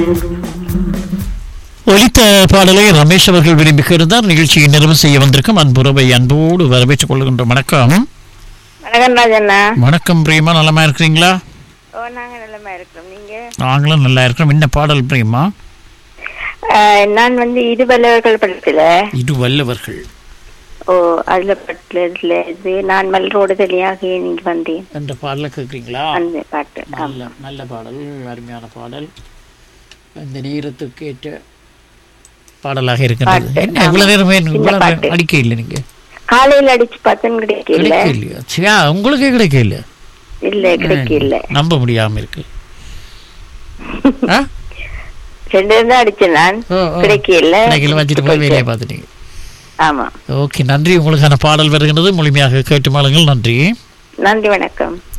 ஒலித்த பாடலை ரமேஷ் அவர்கள் விரும்பி இருந்தார் நிகழ்ச்சியை நிறைவு செய்ய வந்திருக்கும் அன்புறவை அன்போடு வரவேற்றுக் கொள்கின்ற வணக்கம் வணக்கம் ராஜண்ணா வணக்கம் பிரியமா நலமா இருக்கிறீங்களா ஓ நாங்க நல்லமா இருக்கிறோம் நீங்க நாங்களும் நல்லா இருக்கிறோம் என்ன பாடல் பிரியமா ஆஹ், நான் வந்து இருவல்லவர்கள் படத்துல இது வல்லவர்கள் ஓ அதுல படத்துல இது நான் மலரோடு தெளியாக நீங்க வந்தேன் என்ற பாடலை கேட்குறீங்களா அந்த பாட்டு ஆமா. நல்ல நல்ல பாடல் அருமையான பாடல் இந்த நேரத்துக்கு ஏற்ற பாடலாக இருக்கிறது பாட்டு, என்ன இவ்வளவு நேரமே இந்த இவ்வளவு பாட்டு. அடிக்க இல்லை நீங்க காலையில அடிச்சு பார்த்தேன்னு கிடைக்கல கிடைக்க இல்லையா சரியா உங்களுக்கே கிடைக்க இல்ல இல்ல கிடைக்க இல்ல நம்ப முடியாம இருக்கு ஆ? ரெண்டு தான் அடிச்சேன் நான் ஓ, ஓ. கிடைக்க இல்ல கிடைக்கல வச்சுட்டு போய் வேலையை பார்த்துட்டீங்க ஆமா ஓகே நன்றி உங்களுக்கான பாடல் வருகின்றது முழுமையாக கேட்டு மாளுங்கள் நன்றி நன்றி வணக்கம்